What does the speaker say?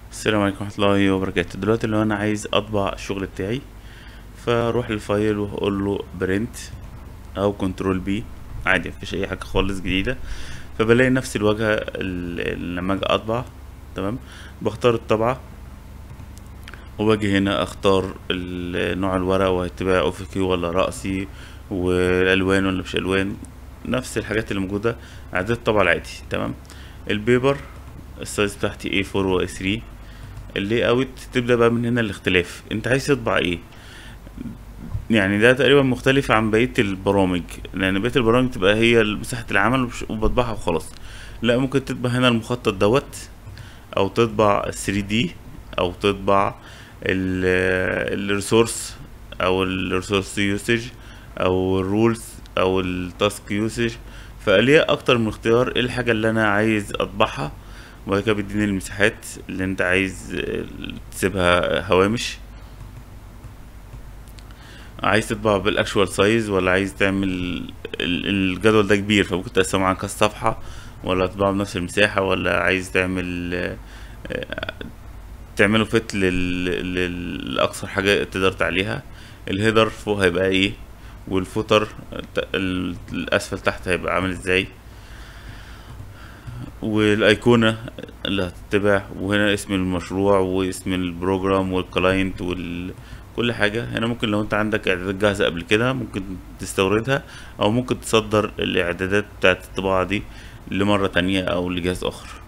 السلام عليكم ورحمة الله وبركاته دلوقتي لو انا عايز اطبع الشغل بتاعي فاروح للفايل واقول له برنت او كنترول بي عادي مفيش اي حاجة خالص جديدة فبلاقي نفس الواجهة ال- ال- لما اجي اطبع تمام بختار الطبعة وباجي هنا اختار ال- نوع الورق وهيتباع افقي ولا رأسي والالوان ولا مش الوان نفس الحاجات اللي موجودة اعداد الطبعة العادي تمام البيبر السايز بتاعتي A4 و A3 اللي اوت تبدأ بقى من هنا الاختلاف انت عايز تطبع ايه يعني ده تقريبا مختلف عن بقية البرامج لان بقية البرامج تبقى هي مساحة العمل وبش- وبطبعها وخلاص لا ممكن تطبع هنا المخطط دوت او تطبع 3D او تطبع الريسورس او الريسورس يوسج او الرولز او التاسك يوسج فليا اكتر من اختيار ايه الحاجة اللي انا عايز اطبعها وبعد كده بيديني المساحات اللي انت عايز آه، تسيبها هوامش عايز تطبع بالاكشوال سايز ولا عايز تعمل ال- الجدول ده كبير فممكن تقسمه على كذا صفحة ولا تطبعه بنفس المساحة ولا عايز تعمل آه، آه، تعمله فت لل... لل- لأقصر حاجة تقدر عليها الهيدر فوق هيبقى ايه والفوتر ت- ال- الأسفل تحت هيبقى عامل ازاي والايقونه اللي هتتبع وهنا اسم المشروع واسم البروجرام والكلاينت وال كل حاجة هنا ممكن لو انت عندك اعدادات جاهزة قبل كده ممكن تستوردها او ممكن تصدر الاعدادات بتاعت الطباعة دي لمرة تانية او لجهاز اخر